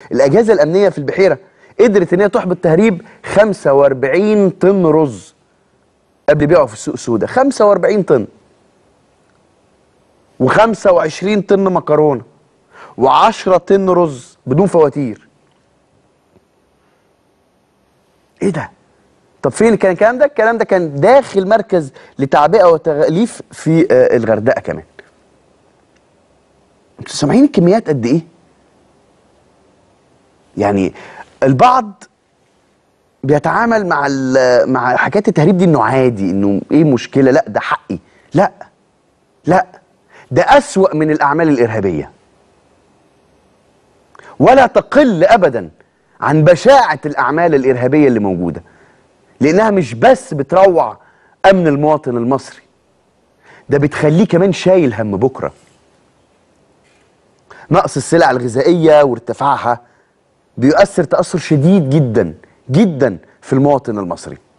الاجهزه الامنيه في البحيره قدرت ان هي تحبط تهريب 45 طن رز قبل بيعه في السوق السوداء 45 طن و25 طن مكرونه و10 طن رز بدون فواتير ايه ده طب فين كان الكلام ده الكلام ده كان داخل مركز لتعبئه وتغليف في آه، الغردقه كمان انتوا سامعين الكميات قد ايه يعني البعض بيتعامل مع ال- مع حكايه التهريب دي انه عادي انه ايه مشكله لا ده حقي لا لا ده اسوأ من الاعمال الارهابيه ولا تقل ابدا عن بشاعه الاعمال الارهابيه اللي موجوده لانها مش بس بتروع امن المواطن المصري ده بتخليه كمان شايل هم بكره نقص السلع الغذائيه وارتفاعها بيؤثر تاثر شديد جدا جدا في المواطن المصري